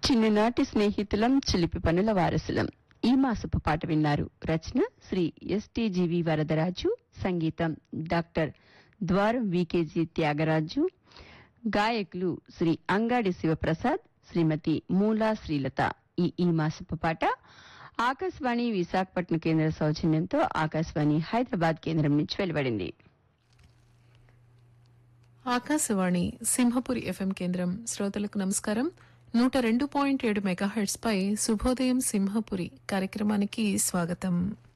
చిన్ననాటి స్నేహితులం చిలిపి పనుల వారసులం ఈ మాసపు పాట విన్నారు రచన శ్రీ ఎస్టీజీవి వరదరాజు సంగీతం డాక్టర్ ద్వారం వికేజీ త్యాగరాజు గాయకులు శ్రీ అంగాడి శివప్రసాద్ శ్రీమతి మూలా శ్రీలత ఈ ఈ మాసపు పాట ఆకాశవాణి విశాఖపట్నం కేంద్ర సౌజన్యంతో ఆకాశవాణి హైదరాబాద్ కేంద్రం నుంచి వెలువడింది ఆకాశవాణి సింహపురి ఎఫ్ఎం కేంద్రం శ్రోతలకు నమస్కారం నూట రెండు పాయింట్ ఏడు మెగాహెర్ట్స్ పై శుభోదయం సింహపురి కార్యక్రమానికి స్వాగతం